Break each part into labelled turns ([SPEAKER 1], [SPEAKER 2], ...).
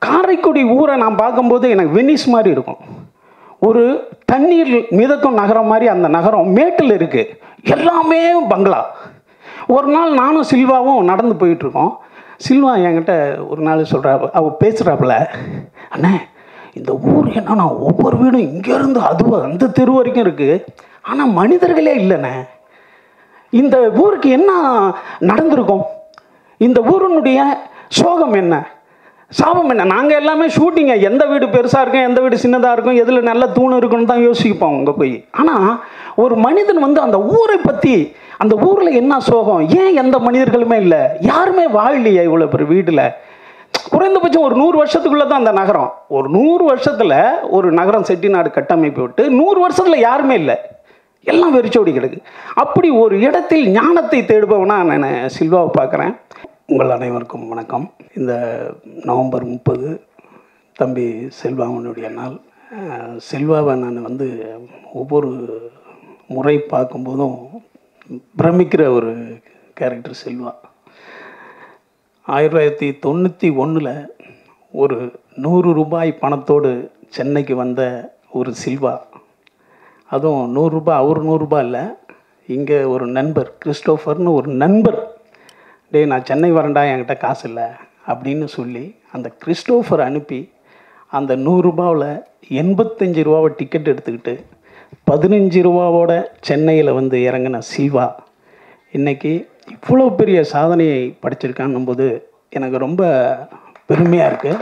[SPEAKER 1] காரைக்குடி ஊரை நான் பார்க்கும்போது எனக்கு வெனிஸ் மாதிரி இருக்கும் ஒரு தண்ணீர் மிதக்கும் நகரம் மாதிரி அந்த நகரம் மேட்டில் இருக்குது எல்லாமே பங்களா ஒரு நாள் நானும் சில்வாவும் நடந்து போயிட்டுருக்கோம் சில்வா என்கிட்ட ஒரு நாள் சொல்கிறா அவ பேசுகிறாப்புல அண்ணே இந்த ஊர் என்னன்னா ஒவ்வொரு வீடும் இங்கேருந்து அது அந்த தெரு வரைக்கும் இருக்குது ஆனால் மனிதர்களே இல்லைண்ணே இந்த ஊருக்கு என்ன நடந்திருக்கும் இந்த ஊரினுடைய சோகம் என்ன சாபம் என்ன நாங்கள் எல்லாமே ஷூட்டிங்க எந்த வீடு பெருசாக இருக்கும் எந்த வீடு சின்னதாக இருக்கும் எதில் நல்ல தூண் இருக்குன்னு தான் யோசிப்போம் அங்கே போய் ஆனால் ஒரு மனிதன் வந்து அந்த ஊரை பற்றி அந்த ஊரில் என்ன சோகம் ஏன் எந்த மனிதர்களுமே இல்லை யாருமே வாழலையே இவ்வளோ பெரிய வீட்டில் குறைந்தபட்சம் ஒரு நூறு வருஷத்துக்குள்ளே தான் அந்த நகரம் ஒரு நூறு வருஷத்தில் ஒரு நகரம் செட்டிநாடு கட்டமைப்பு விட்டு நூறு வருஷத்தில் யாருமே இல்லை எல்லாம் வெறிச்சோடி கிடக்கு அப்படி ஒரு இடத்தில் ஞானத்தை தேடுபவனா நான் சில்வாவை பார்க்குறேன் உங்கள் அனைவருக்கும் வணக்கம் இந்த நவம்பர் முப்பது தம்பி செல்வாவனுடைய நாள் அஹ், செல்வாவை நான் வந்து ஒவ்வொரு முறை பார்க்கும்போதும் பிரமிக்கிற ஒரு கேரக்டர் செல்வா ஆயிரத்தி தொள்ளாயிரத்தி தொண்ணூற்றி ஒன்றில் ஒரு நூறு ரூபாய் பணத்தோடு சென்னைக்கு வந்த ஒரு சில்வா அதுவும் நூறுரூபா அவர் நூறுரூபா இல்லை இங்கே ஒரு நண்பர் கிறிஸ்டோஃபர்னு ஒரு நண்பர் டேய் நான் சென்னை வரேன்டா என்கிட்ட காசு இல்லை அப்படின்னு சொல்லி அந்த கிறிஸ்டோஃபர் அனுப்பி அந்த நூறுரூபாவில் எண்பத்தஞ்சு ரூபாவை டிக்கெட் எடுத்துக்கிட்டு பதினஞ்சு ரூபாவோட சென்னையில் வந்து இறங்கின சில்வா இன்னைக்கு இவ்வளோ பெரிய சாதனையை படிச்சிருக்கான்னும் போது எனக்கு ரொம்ப பெருமையாக இருக்குது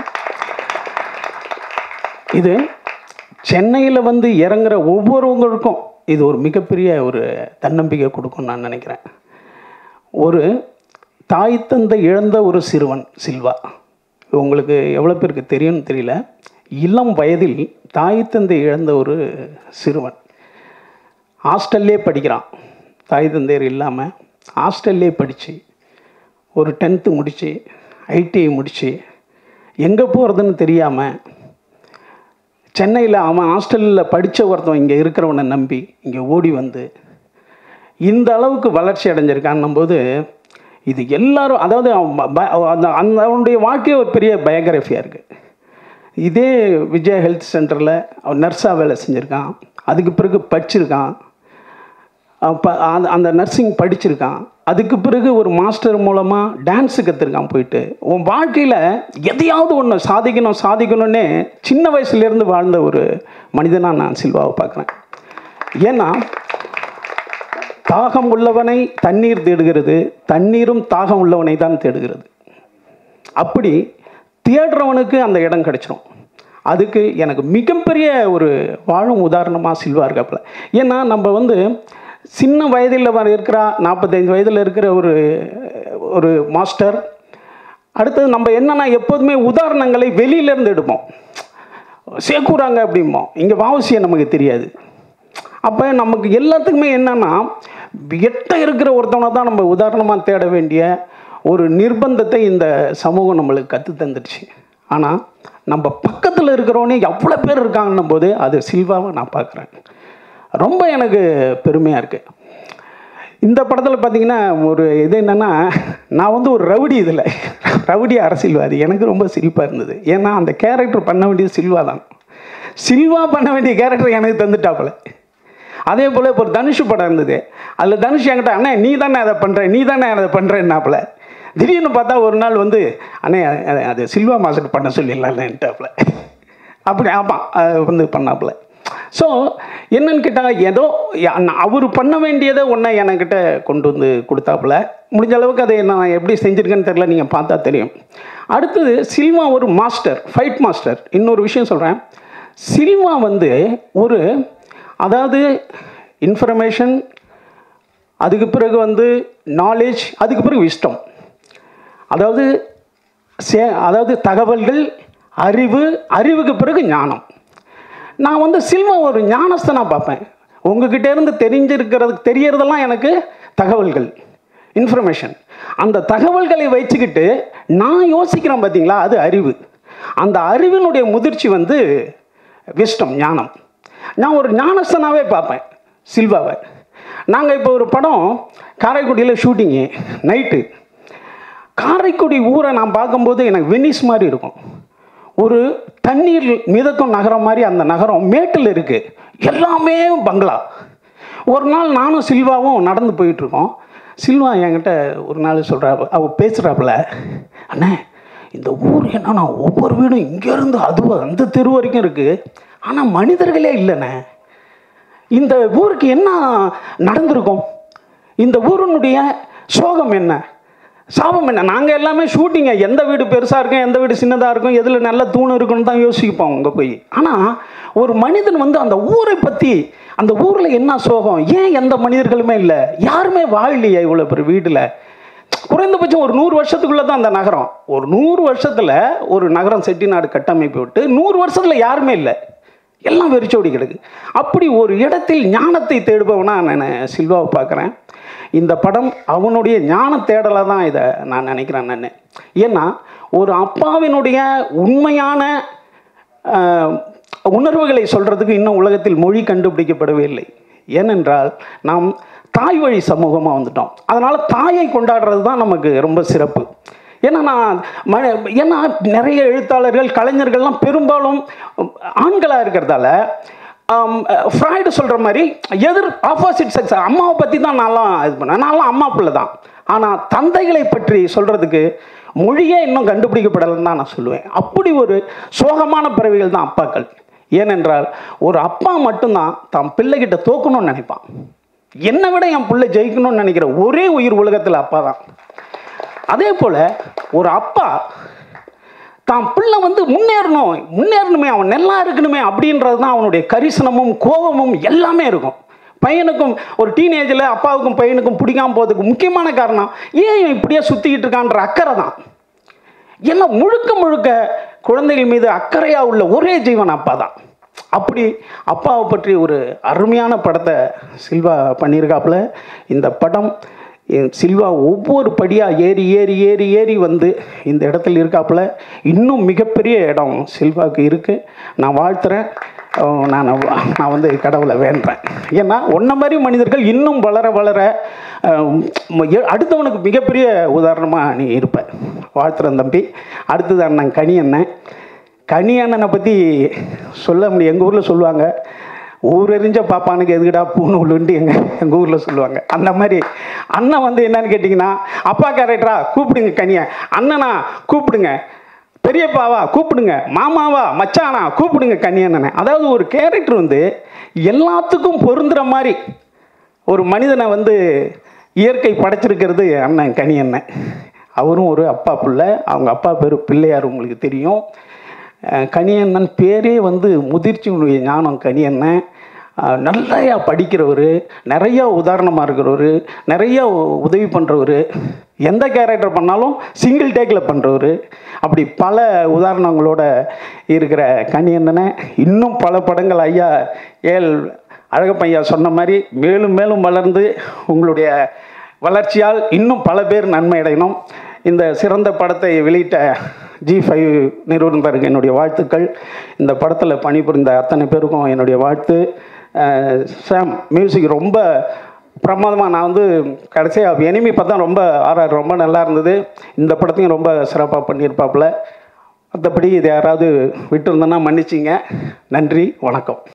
[SPEAKER 1] இது சென்னையில் வந்து இறங்குற ஒவ்வொருவங்களுக்கும் இது ஒரு மிகப்பெரிய ஒரு தன்னம்பிக்கை கொடுக்கும்னு நான் நினைக்கிறேன் ஒரு தாய் தந்தை இழந்த ஒரு சிறுவன் சில்வா உங்களுக்கு எவ்வளோ பேருக்கு தெரியும்னு தெரியல இளம் வயதில் தாய் தந்தை இழந்த ஒரு சிறுவன் ஹாஸ்டல்லே படிக்கிறான் தாய் தந்தையர் இல்லாமல் ஹாஸ்டல்லே படித்து ஒரு டென்த்து முடித்து ஐடிஐ முடித்து எங்கே போகிறதுன்னு தெரியாமல் சென்னையில் அவன் ஹாஸ்டலில் படித்த ஒருத்தன் இங்கே இருக்கிறவனை நம்பி இங்கே ஓடி வந்து இந்த அளவுக்கு வளர்ச்சி அடைஞ்சிருக்கான்னும் போது இது எல்லாரும் அதாவது அவன் ப- ப- அந்த அந்த அவனுடைய வாழ்க்கையே ஒரு பெரிய பயோகிராஃபியாக இருக்குது இதே விஜய் ஹெல்த் சென்டரில் அவன் நர்ஸாக வேலை செஞ்சுருக்கான் அதுக்கு பிறகு படிச்சிருக்கான் அவன் ப- அந்த- அந்த நர்சிங் படிச்சிருக்கான் அதுக்கு பிறகு ஒரு மாஸ்டர் மூலமாக டான்ஸு கற்றுருக்கான் போயிட்டு உன் வாழ்க்கையில் எதையாவது ஒன்று சாதிக்கணும் சாதிக்கணும்னே சின்ன வயசுலேருந்து வாழ்ந்த ஒரு மனிதனாக நான் சில்வாவை பார்க்குறேன் ஏன்னா தாகம் உள்ளவனை தண்ணீர் தேடுகிறது தண்ணீரும் தாகம் உள்ளவனை தான் தேடுகிறது அப்படி தேடுறவனுக்கு அந்த இடம் கிடைச்சிரும் அதுக்கு எனக்கு மிகப்பெரிய ஒரு வாழும் உதாரணமாக சில்வா இருக்காப்புல ஏன்னா நம்ம வந்து சின்ன வயதில் வர இருக்கிறா நாற்பத்தைந்து வயதில் இருக்கிற ஒரு ஒரு மாஸ்டர் அடுத்தது நம்ம என்னன்னா எப்போதுமே உதாரணங்களை வெளியிலேருந்து எடுப்போம் சேக்கூறாங்க அப்படிம்போம் இங்கே வாவசியம் நமக்கு தெரியாது அப்போ நமக்கு எல்லாத்துக்குமே என்னன்னா எட்ட இருக்கிற ஒருத்தவனை தான் நம்ம உதாரணமாக தேட வேண்டிய ஒரு நிர்பந்தத்தை இந்த சமூகம் நம்மளுக்கு கற்று தந்துடுச்சு ஆனால் நம்ம பக்கத்தில் இருக்கிறவனே எவ்வளோ பேர் இருக்காங்கன்னும் போது அது சில்வாவை நான் பார்க்குறேன் ரொம்ப எனக்கு பெருமையாக இருக்குது இந்த படத்தில் பார்த்தீங்கன்னா ஒரு இது என்னென்னா நான் வந்து ஒரு ரவுடி இதில் ரவுடி அரசியல்வாதி எனக்கு ரொம்ப சிரிப்பாக இருந்தது ஏன்னா அந்த கேரக்டர் பண்ண வேண்டியது சில்வா தான் சில்வா பண்ண வேண்டிய கேரக்டர் எனக்கு தந்துட்டாப்புல அதே போல் இப்போ ஒரு தனுஷ் படம் இருந்தது அதில் தனுஷ் என்கிட்ட அண்ணே நீ தானே அதை பண்ணுற நீ தானே அதை பண்ணுறேன்னாப்புல திடீர்னு பார்த்தா ஒரு நாள் வந்து அண்ணே அது- அது சில்வா மாஸ்டர் பண்ண சொல்லிடலான்ட்டாப்புல அப்படி ஆமாம் அது வந்து பண்ணாப்புல ஸோ என்னன்னு கேட்டால் ஏதோ அவர் பண்ண வேண்டியதை ஒன்றை என்கிட்ட கொண்டு வந்து கொடுத்தாப்புல முடிஞ்ச அளவுக்கு அதை நான் எப்படி செஞ்சுருக்கேன்னு தெரியல நீங்கள் பார்த்தா தெரியும் அடுத்தது சில்வா ஒரு மாஸ்டர் ஃபைட் மாஸ்டர் இன்னொரு விஷயம் சொல்கிறேன் சில்வா வந்து ஒரு அதாவது இன்ஃபர்மேஷன் அதுக்கு பிறகு வந்து நாலேஜ் அதுக்கு பிறகு விஸ்டம் அதாவது சே அதாவது தகவல்கள் அறிவு அறிவுக்கு பிறகு ஞானம் நான் வந்து சில்வா ஒரு ஞானஸ்தனாக பார்ப்பேன் உங்ககிட்ட இருந்து தெரிஞ்சிருக்கிறது தெரியறதெல்லாம் எனக்கு தகவல்கள் இன்ஃபர்மேஷன் அந்த தகவல்களை வச்சுக்கிட்டு நான் யோசிக்கிறேன் பார்த்தீங்களா அது அறிவு அந்த அறிவினுடைய முதிர்ச்சி வந்து விஸ்டம் ஞானம் நான் ஒரு ஞானஸ்தனாகவே பார்ப்பேன் சில்வாவை நாங்கள் இப்போ ஒரு படம் காரைக்குடியில் ஷூட்டிங்கு நைட்டு காரைக்குடி ஊரை நான் பார்க்கும்போது எனக்கு வெனிஸ் மாதிரி இருக்கும் ஒரு தண்ணீர் மிதக்கும் நகரம் மாதிரி அந்த நகரம் மேட்டில் இருக்கு எல்லாமே பங்களா ஒரு நாள் நானும் சில்வாவும் நடந்து போயிட்டு இருக்கோம் சில்வா என்கிட்ட ஒரு நாள் சொல்கிறா அவ பேசுகிறாப்புல அண்ணே இந்த ஊர் என்னன்னா ஒவ்வொரு வீடும் இங்கேருந்து அது அந்த தெரு வரைக்கும் இருக்குது ஆனால் மனிதர்களே இல்லைண்ணே இந்த ஊருக்கு என்ன நடந்திருக்கும் இந்த ஊரினுடைய சோகம் என்ன சாபம் என்ன நாங்கள் எல்லாமே ஷூட்டிங்க எந்த வீடு பெருசாக இருக்கும் எந்த வீடு சின்னதாக இருக்கும் எதில் நல்ல தூண் இருக்குன்னு தான் யோசிப்போம் அங்கே போய் ஆனால் ஒரு மனிதன் வந்து அந்த ஊரை பற்றி அந்த ஊரில் என்ன சோகம் ஏன் எந்த மனிதர்களுமே இல்லை யாருமே வாழலையே இவ்வளோ பெரிய வீட்டில் குறைந்தபட்சம் ஒரு நூறு வருஷத்துக்குள்ளே தான் அந்த நகரம் ஒரு நூறு வருஷத்தில் ஒரு நகரம் செட்டிநாடு கட்டமைப்பு விட்டு நூறு வருஷத்தில் யாருமே இல்லை எல்லாம் வெறிச்சோடி கிடக்கு அப்படி ஒரு இடத்தில் ஞானத்தை தேடுபவனா நான் சில்வாவை பார்க்குறேன் இந்த படம் அவனுடைய ஞான தேடலாக தான் இதை நான் நினைக்கிறேன் நான் ஏன்னா ஒரு அப்பாவினுடைய உண்மையான ஆஹ், உணர்வுகளை சொல்கிறதுக்கு இன்னும் உலகத்தில் மொழி கண்டுபிடிக்கப்படவே இல்லை ஏனென்றால் நாம் தாய் வழி சமூகமாக வந்துட்டோம் அதனால் தாயை கொண்டாடுறது தான் நமக்கு ரொம்ப சிறப்பு ஏன்னா நான் ம ஏன்னா நிறைய எழுத்தாளர்கள் கலைஞர்கள்லாம் பெரும்பாலும் ஆண்களாக இருக்கிறதால ஃப்ராய்டு சொல்கிற மாதிரி எதிர் ஆப்போசிட் செக்ஸ் அம்மாவை பற்றி தான் நான்லாம் இது பண்ணேன் நான்லாம் அம்மா பிள்ளை தான் ஆனால் தந்தைகளை பற்றி சொல்கிறதுக்கு மொழியே இன்னும் கண்டுபிடிக்கப்படலைன்னு தான் நான் சொல்லுவேன் அப்படி ஒரு சோகமான பிறவிகள் தான் அப்பாக்கள் ஏனென்றால் ஒரு அப்பா மட்டும்தான் தான் பிள்ளைகிட்ட தோக்கணும்னு நினைப்பான் என்னை விட என் பிள்ளை ஜெயிக்கணும்னு நினைக்கிற ஒரே உயிர் உலகத்தில் அப்பா தான் அதே போல் ஒரு அப்பா தான் பிள்ளை வந்து முன்னேறணும் முன்னேறணுமே அவன் நல்லா இருக்கணுமே அப்படின்றது தான் அவனுடைய கரிசனமும் கோபமும் எல்லாமே இருக்கும் பையனுக்கும் ஒரு டீனேஜில் அப்பாவுக்கும் பையனுக்கும் பிடிக்காம போகிறதுக்கு முக்கியமான காரணம் ஏன் இவன் இப்படியே சுற்றிக்கிட்டு இருக்கான்ற அக்கறை தான் ஏன்னா முழுக்க முழுக்க குழந்தைகள் மீது அக்கறையாக உள்ள ஒரே ஜீவன் அப்பா தான் அப்படி அப்பாவை பற்றி ஒரு அருமையான படத்தை சில்வா பண்ணியிருக்காப்புல இந்த படம் என் சில்வா ஒவ்வொரு படியாக ஏறி ஏறி ஏறி ஏறி வந்து இந்த இடத்துல இருக்காப்புல இன்னும் மிகப்பெரிய இடம் சில்வாவுக்கு இருக்குது நான் வாழ்த்துறேன் அஹ் நான் வ- நான் வந்து கடவுளை வேண்டுறேன் ஏன்னா ஒன்றை மாதிரி மனிதர்கள் இன்னும் வளர வளர அஹ், ம- எ- அடுத்தவனுக்கு மிகப்பெரிய உதாரணமாக நீ இருப்ப வாழ்த்துறேன் தம்பி அடுத்தது அண்ணன் கனி அண்ணன் கனி அண்ணனை பற்றி சொல்ல முடியும் எங்கள் ஊரில் சொல்லுவாங்க ஊரெறிஞ்ச பாப்பானுக்கு எதுக்குடா பூணு உள்ளுன்ட்டு எங்கள் எங்கள் ஊரில் சொல்லுவாங்க அந்த மாதிரி அண்ணன் வந்து என்னன்னு கேட்டிங்கன்னா அப்பா கேரக்டரா கூப்பிடுங்க கனியை அண்ணனா கூப்பிடுங்க பெரியப்பாவா கூப்பிடுங்க மாமாவா மச்சானா கூப்பிடுங்க கனி அண்ணனை அதாவது ஒரு கேரக்டர் வந்து எல்லாத்துக்கும் பொருந்துற மாதிரி ஒரு மனிதனை வந்து இயற்கை படைச்சிருக்கிறது அண்ணன் கனி அண்ணன் அவரும் ஒரு அப்பா பிள்ளை அவங்க அப்பா பேர் பிள்ளையார் உங்களுக்கு தெரியும் அஹ் கனியண்ணன் பேரே வந்து முதிர்ச்சியினுடைய ஞானம் கனியண்ணன் அஹ் நிறையா படிக்கிறவர் நிறையா உதாரணமாக இருக்கிறவர் நிறையா உ- உதவி பண்ணுறவர் எந்த கேரக்டர் பண்ணாலும் சிங்கிள் டேக்கில் பண்ணுறவர் அப்படி பல உதாரணங்களோட இருக்கிற கனியண்ணனை இன்னும் பல படங்கள் ஐயா ஏல் அழகப்பையா சொன்ன மாதிரி மேலும் மேலும் வளர்ந்து உங்களுடைய வளர்ச்சியால் இன்னும் பல பேர் நன்மை அடையணும் இந்த சிறந்த படத்தை வெளியிட்ட ஜி ஃபைவ் நிறுவனருக்கு என்னுடைய வாழ்த்துக்கள் இந்த படத்தில் பணிபுரிந்த அத்தனை பேருக்கும் என்னுடைய வாழ்த்து அஹ் சாம் மியூசிக் ரொம்ப பிரமாதமாக நான் வந்து கடைசியாக எனிமி பார்த்தா ரொம்ப ஆர்ஆர் ரொம்ப நல்லா இருந்தது இந்த படத்தையும் ரொம்ப சிறப்பாக பண்ணியிருப்பாப்புல மற்றபடி இது யாராவது விட்டுருந்தேன்னா மன்னிச்சிங்க நன்றி வணக்கம்